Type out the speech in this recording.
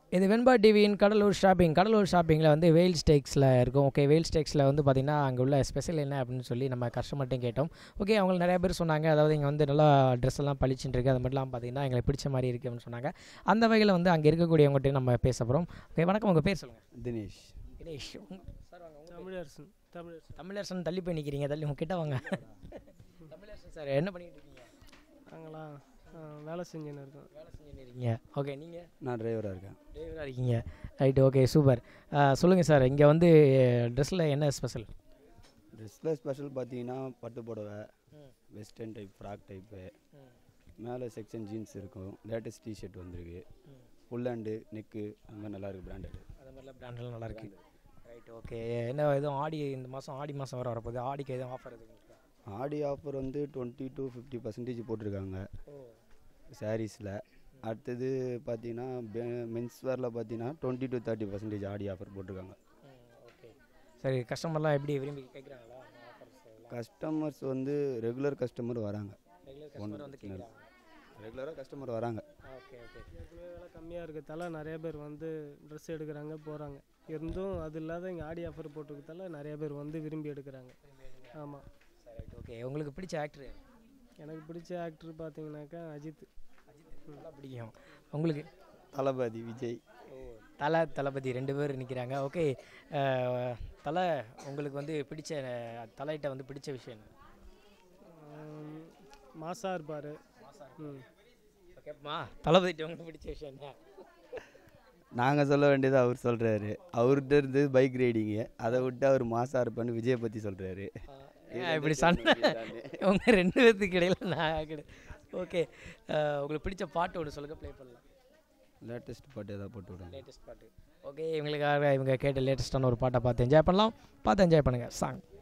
இது வெண்பா டிவியின் கடலூர் ஷாப்பிங் கடலூர் ஷாப்பிங்கில் வந்து வெயில் ஸ்டேக்ஸில் இருக்கும் ஓகே வெயில் ஸ்டேக்ஸில் வந்து பார்த்திங்கன்னா அங்கே உள்ள ஸ்பெஷல் என்ன அப்படின்னு சொல்லி நம்ம கஸ்டமர்ட்டையும் கேட்டோம் ஓகே அவங்க நிறைய பேர் சொன்னாங்க அதாவது இங்கே வந்து நல்லா ட்ரெஸ் எல்லாம் பளிச்சுட்டு இருக்கு அது மட்டும் இல்லாமல் பார்த்தீங்கன்னா எங்களுக்கு பிடிச்ச மாதிரி இருக்குது அப்படின்னு சொன்னாங்க அந்த வகையில் வந்து அங்கே இருக்கக்கூடியவங்ககிட்ட நம்ம பேச போகிறோம் ஓகே வணக்கம் உங்கள் பேர் சொல்லுங்கள் தினேஷ் தினேஷ் உங்க- சார் வாங்க உங்க தமிழரசன் தமிழரசன் தமிழரசன் தள்ளி போய் நிற்கிறீங்க தள்ளி உங்க கிட்ட வாங்க தமிழரசன் சார் என்ன பண்ணிட்டு இருக்கீங்க நாங்களா ஆ, வேலை செஞ்சுன்னு இருக்கோம் வேலை செஞ்சுட்டு இருக்கீங்க ஓகே நீங்கள் நான் டிரைவராக இருக்கேன் டிரைவராக இருக்கீங்க ரைட் ஓகே சூப்பர் சொல்லுங்கள் சார் இங்கே வந்து ட்ரெஸ்ஸில் என்ன ஸ்பெஷல் ட்ரெஸ்ஸில் ஸ்பெஷல் பார்த்தீங்கன்னா பட்டு புடவை வெஸ்டர்ன் டைப் ஃப்ராக் டைப்பு மேலே செக்ஷன் ஜீன்ஸ் இருக்கும் லேட்டஸ்ட் டிஷர்ட் வந்திருக்கு ஃபுல் ஹேண்டு நெக்கு அந்த மாதிரி நல்லா இருக்கு பிராண்டட் அந்த மாதிரிலாம் பிராண்டெல்லாம் நல்லா இருக்கு ரைட் ஓகே என்ன எதுவும் ஆடி இந்த மாதம் ஆடி மாதம் வர வரப்போகுது ஆடிக்கு எதுவும் ஆஃபர் எதுவும் இருக்கா? ஆடி ஆஃபர் வந்து டுவெண்ட்டி டு ஃபிஃப்டி பர்சன்டேஜ் போட்டிருக்காங்க ஓ சாரீஸில் அடுத்தது பார்த்தீங்கன்னா மென்ஸ் வேரில் பார்த்தீங்கன்னா twenty to thirty percentage Aadi offer போட்டிருக்காங்க ஓகே சரி கஸ்டமர்லாம் எப்படி விரும்பி கேட்குறாங்களா ஆஃபர்ஸ் எல்லாம் கஸ்டமர்ஸ் வந்து ரெகுலர் கஸ்டமர் வராங்க ரெகுலர் கஸ்டமர் வந்து கேட்குறாங்க ரெகுலராக கஸ்டமர் வராங்க ஓகே ஓகே ஏற்கனவே வேலை கம்மியாக இருக்கிறதால நிறைய பேர் வந்து ட்ரெஸ் எடுக்கிறாங்க போகிறாங்க இருந்தும் அது இல்லாத இங்கே ஆடி ஆஃபர் போட்டிருக்கதால நிறைய பேர் வந்து விரும்பி எடுக்கிறாங்க ஆமாம் சரி ரைட் ஓகே உங்களுக்கு பிடிச்ச ஆக்டர் எனக்கு பிடிச்ச ஆக்டர் பார்த்தீங்கன்னாக்கா அஜித் நல்லா பிடிக்கும் உங்களுக்கு தளபதி விஜய் தலை தளபதி ரெண்டு பேர் நிற்கிறாங்க ஓகே தலை உங்களுக்கு வந்து பிடிச்ச அஹ், தலைகிட்ட வந்து பிடிச்ச விஷயம் என்ன ஆம், மாசா இருப்பார் ம் ஓகேப்பா தளபதிட்ட உங்களுக்கு பிடிச்ச விஷயம் என்ன நாங்கள் சொல்ல வேண்டியது அவர் சொல்கிறாரு அவர்கிட்ட இருந்து பைக் ரைடிங்கு அதை விட்டு அவர் மாசா இருப்பான்னு விஜய் பற்றி சொல்கிறாரு ஏன் இப்படி சண்டை உங்க ரெண்டு பேர்த்துக்கு இடையில நான் கிடை ஓகே உங்களுக்கு பிடிச்ச பாட்டு ஒன்று சொல்லுங்க ப்ளே பண்ணலாம் லேட்டஸ்ட் பாட்டு ஏதாவது போட்டு விடுங்க லேட்டஸ்ட் பாட்டு ஓகே இவங்களுக்காக இவங்க கேட்ட லேட்டஸ்ட்டான ஒரு பாட்டை பார்த்து என்ஜாய் பண்ணலாம் பார்த்து என்ஜாய் பண்ணுங்கள் சாங்